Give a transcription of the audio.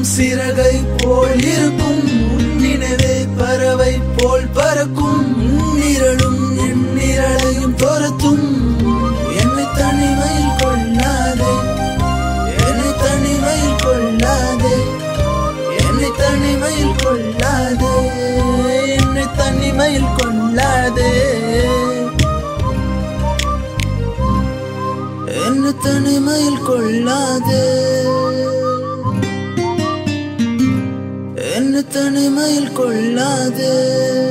சிறகை போல் இருக்கும் நினைவே பறவை போல் பறக்கும் நிரலும் என் நிரலையும் துரத்தும் என்னை தனிமையில் கொள்ளாதே என்னை தனிமையில் கொள்ளாதே என்னை தனிமையில் கொள்ளாதே என்னை தனிமையில் கொள்ளாதே என்னை தனிமையில் கொள்ளாதே என்னை தனிமையில் கொள்ளாதே